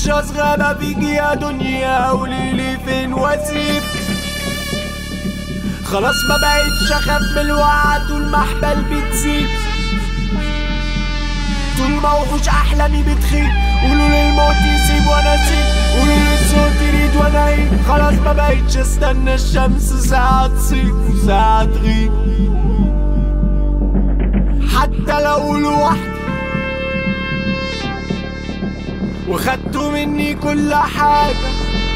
بقتش اصغر فيكي يا دنيا قوليلي فين واسيب خلاص ما بقتش اخاف من الوعد والمحبل بتزيد طول ما وحوش احلامي بتخيب قولوا للموت يسيب وانا اسيب قولوا للصوت يريد وانا اعيد خلاص ما بقتش استنى الشمس ساعة تصيب وساعة تغيب حتى لو لوحدي وخدتوا مني كل حاجة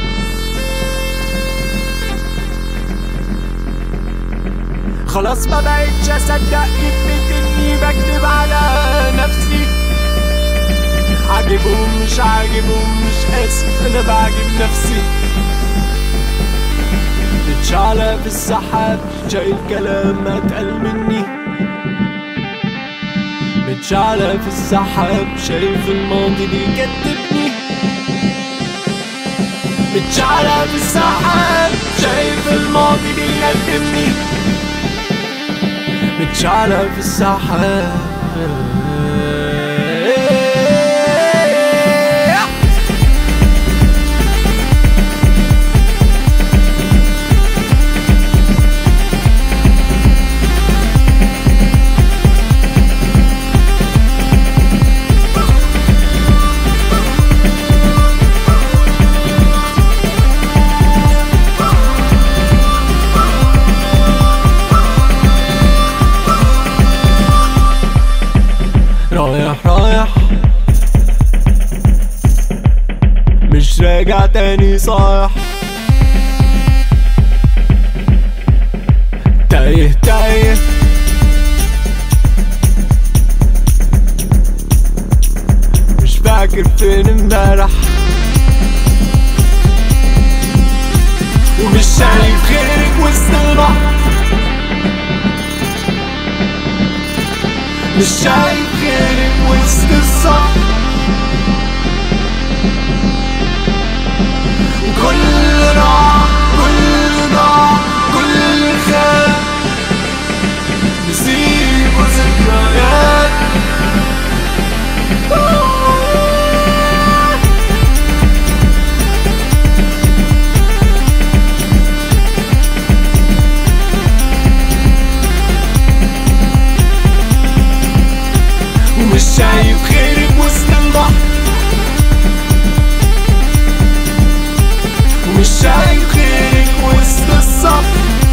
خلاص ما بقتش اصدق كلمة اني بكذب على نفسي عاجبهم مش عاجبهم مش اسف انا بعجب نفسي متشعلق في السحاب شايل كلام اتقل مني متشعلق في السحاب شايف الماضي بيكتبني متشعلق في السحاب شايف الماضي بيندمني متشعلق في السحاب رايح رايح مش راجع تاني صايح تايه تايه مش فاكر فين امبارح ومش شايف غيرك وسط البحر مش شايف غيرك وسط الصف كل ضاع كل ضاع كل خاب نسيب ذكريات ومش شايف غيرك وسط البحر ومش شايف غيرك وسط الصف